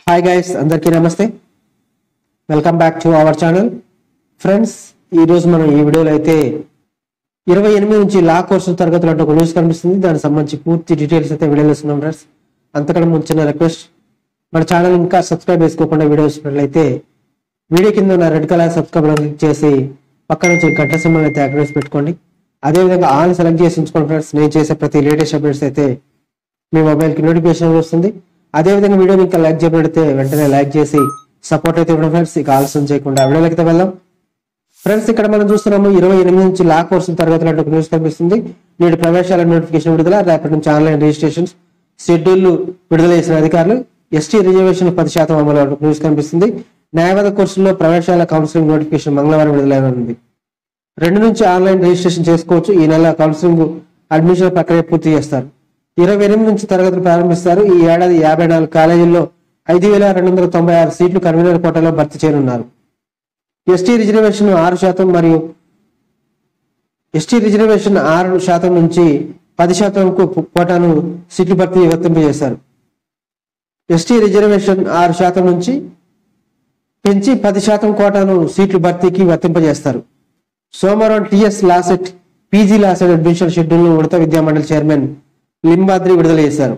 hi guys అందరికీ నమస్తే welcome back to our channel friends ఈరోజు మనం ఈ వీడియోలో అయితే ఇరవై ఎనిమిది నుంచి లా కోర్సు తరగతులు అంటే ఒక న్యూస్ కనిపిస్తుంది దానికి సంబంధించి పూర్తి డీటెయిల్స్ అయితే వీడియోలో ఇస్తున్నాం ఫ్రెండ్స్ అంతకన్నా ముందు చిన్న రిక్వెస్ట్ మన ఛానల్ ఇంకా సబ్స్క్రైబ్ చేసుకోకుండా వీడియో చూసినట్లయితే వీడియో కింద ఉన్న రెడ్ కలర్ సబ్స్క్రైబ్ క్లిక్ చేసి పక్కన నుంచి గంట సింబల్ అయితే యాక్టివేట్ పెట్టుకోండి అదేవిధంగా ఆన్ సెలెక్ట్ చేసి ఉంచుకోండి ఫ్రెండ్స్ నేను చేసే ప్రతి లేటెస్ట్ అప్డేట్స్ అయితే మీ మొబైల్కి నోటిఫికేషన్ వస్తుంది అదేవిధంగా వీడియోని ఇంకా లైక్ చేయబడితే వెంటనే లైక్ చేసి సపోర్ట్ అయితే ఇవ్వడం ఫ్రెండ్స్ ఇక ఆలస్యం చేయకుండా వీడియోలకి అయితే వెళ్దాం ఫ్రెండ్స్ ఇక్కడ మనం చూస్తున్నాము ఇరవై ఎనిమిది నుంచి లా కోర్సు తరగతులు అంటే ఒక న్యూస్ కనిపిస్తుంది నేడు ప్రవేశాల నోటిఫికేషన్ విడుదల రేపటి నుంచి ఆన్లైన్ రిజిస్ట్రేషన్స్ షెడ్యూల్ విడుదల చేసిన అధికారులు ఎస్టీ రిజర్వేషన్ పది శాతం అమలు అంటూ న్యూస్ కనిపిస్తుంది న్యాయవాద కోర్సుల్లో ప్రవేశాల కౌన్సిలింగ్ నోటిఫికేషన్ మంగళవారం విడుదలైనది రెండు నుంచి ఆన్లైన్ రిజిస్ట్రేషన్ చేసుకోవచ్చు ఈ నెల కౌన్సిలింగ్ అడ్మిషన్ ప్రక్రియ పూర్తి చేస్తారు ఇరవై ఎనిమిది నుంచి తరగతులు ప్రారంభిస్తారు ఈ ఏడాది యాభై నాలుగు కాలేజీల్లో ఐదు వేల రెండు వందల తొంభై ఆరు సీట్లు కన్వీనర్ కోటాలో భర్తీ చేయనున్నారు ఎస్టీ రిజర్వేషన్ ఆరు శాతం మరియు ఎస్టీ రిజర్వేషన్ ఆరు శాతం నుంచి పది శాతంకు కోటాను సీట్లు భర్తీ వర్తింపజేశారు ఎస్టీ రిజర్వేషన్ ఆరు శాతం నుంచి పెంచి పది శాతం కోటాను సీట్లు భర్తీకి వర్తింపజేస్తారు సోమవారం TS LAWCET PG LAWCET admission schedule ఉడత విద్యామండలి చైర్మన్ లింబాద్రి విడుదల చేశారు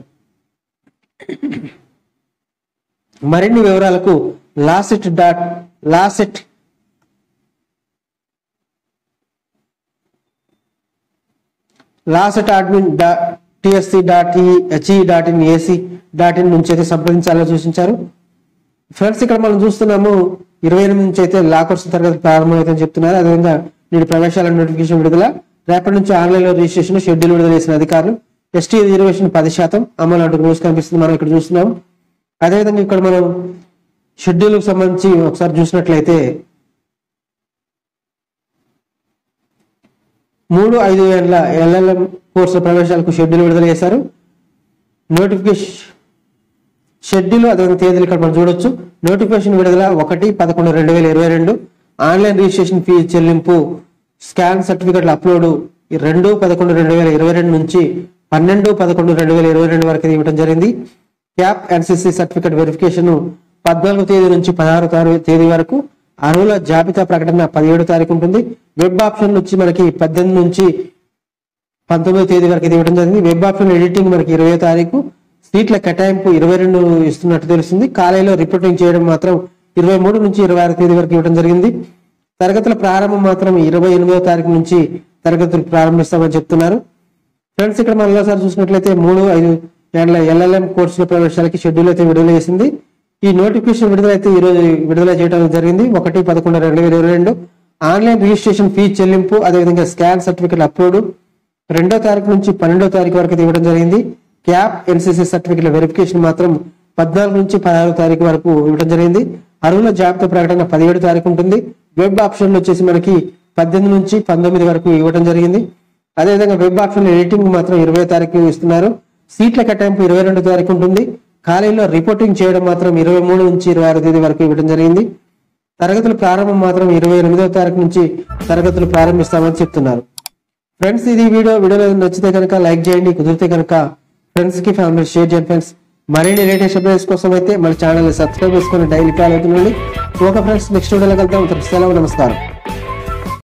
మరిన్ని వివరాలకు LAWCET dot LAWCET LAWCET admin dot TSC dot HE dot in AC dot in నుంచి అయితే సంప్రదించాలని సూచించారు ఫ్రెండ్స్ ఇక్కడ మనం చూస్తున్నాము ఇరవై ఎనిమిది నుంచి అయితే లా కోర్సు తరగతి ప్రారంభమైందని చెప్తున్నారు అదేవిధంగా నేడు ప్రవేశాల నోటిఫికేషన్ విడుదల రేపటి నుంచి ఆన్లైన్ లో రిజిస్ట్రేషన్ షెడ్యూల్ విడుదల చేసిన అధికారులు ఎస్టీ రిజర్వేషన్ పది శాతం అమలు అంటూ న్యూస్ కనిపిస్తుంది మనం ఇక్కడ చూస్తున్నాం అదేవిధంగా ఇక్కడ మనం షెడ్యూల్ సంబంధించి ఒకసారి చూసినట్లయితే మూడు ఐదు ఏళ్ల ఎల్ఎల్ఎం కోర్సు ప్రవేశాలకు షెడ్యూల్ విడుదల చేశారు నోటిఫికేషన్ షెడ్యూల్ అదేవిధంగా తేదీలు ఇక్కడ మనం చూడొచ్చు నోటిఫికేషన్ విడుదల ఒకటి పదకొండు రెండు వేల ఇరవై రెండు ఆన్లైన్ రిజిస్ట్రేషన్ ఫీ చెల్లింపు స్కాన్ సర్టిఫికెట్ల అప్లోడ్ ఈ రెండు పదకొండు రెండు వేల ఇరవై రెండు నుంచి పన్నెండు పదకొండు రెండు వేల ఇరవై రెండు వరకు ఇవ్వడం జరిగింది క్యాప్ ఎన్సిసి సర్టిఫికెట్ వెరిఫికేషన్ పద్నాలుగు తేదీ నుంచి పదహారు తారీఖు తేదీ వరకు అర్హుల జాబితా ప్రకటన పదిహేడు తారీఖు ఉంటుంది వెబ్ ఆప్షన్ వచ్చి మనకి పద్దెనిమిది నుంచి పంతొమ్మిదో తేదీ వరకు ఇది ఇవ్వడం జరిగింది వెబ్ ఆప్షన్ ఎడిటింగ్ మనకి ఇరవై తారీఖు సీట్ల కేటాయింపు ఇరవై రెండు ఇస్తున్నట్టు తెలుస్తుంది కాలేజీలో రిపోర్టింగ్ చేయడం మాత్రం ఇరవై మూడు నుంచి ఇరవై ఆరు తేదీ వరకు ఇవ్వడం జరిగింది తరగతుల ప్రారంభం మాత్రం ఇరవై ఎనిమిదో తారీఖు నుంచి తరగతులు ప్రారంభిస్తామని చెప్తున్నారు ఫ్రెండ్స్ ఇక్కడ మనం ఒకసారి చూసినట్లయితే మూడు ఐదు ఏళ్ల ఎల్ఎల్ఎం కోర్సుల ప్రవేశాలకి షెడ్యూల్ అయితే విడుదల చేసింది ఈ నోటిఫికేషన్ విడుదల అయితే ఈ రోజు విడుదల చేయడం జరిగింది ఒకటి పదకొండు రెండు వేల ఇరవై రెండు ఆన్లైన్ రిజిస్ట్రేషన్ ఫీ చెల్లింపు అదేవిధంగా స్కాన్ సర్టిఫికెట్ అప్లోడ్ రెండో తారీఖు నుంచి పన్నెండో తారీఖు వరకు ఇది ఇవ్వడం జరిగింది క్యాప్ ఎన్సీసీ సర్టిఫికెట్ల వెరిఫికేషన్ మాత్రం పద్నాలుగు నుంచి పదహారు తారీఖు వరకు ఇవ్వడం జరిగింది అర్హుల జాబితా ప్రకటన పదిహేడు తారీఖు ఉంటుంది వెబ్ ఆప్షన్ వచ్చేసి మనకి పద్దెనిమిది నుంచి పంతొమ్మిది వరకు ఇవ్వడం జరిగింది అదేవిధంగా వెబ్ ఆప్షన్ ఎడిటింగ్ మాత్రం ఇరవై తారీఖు ఇస్తున్నారు సీట్ల కేటాయింపు ఇరవై రెండు తారీఖు ఉంటుంది కాలేజీలో రిపోర్టింగ్ చేయడం మాత్రం ఇరవై మూడు నుంచి ఇరవై ఆరు తేదీ వరకు ఇవ్వడం జరిగింది తరగతుల ప్రారంభం మాత్రం ఇరవై ఎనిమిదో తారీఖు నుంచి తరగతులు ప్రారంభిస్తామని చెప్తున్నారు ఫ్రెండ్స్ ఇది వీడియో వీడియో నచ్చితే కనుక లైక్ చేయండి కుదిరితే కనుక ఫ్రెండ్స్ కి ఫ్యామిలీ షేర్ చేయండి ఫ్రెండ్స్ మరిన్ని లేటెస్ట్ అప్డేట్స్ కోసం అయితే మన ఛానల్ సబ్స్క్రైబ్ చేసుకుని డైలీ ఫాలో అవుతుండండి ఓకే ఫ్రెండ్స్ నెక్స్ట్ వీడియోలో కలుద్దాం సెలవు నమస్కారం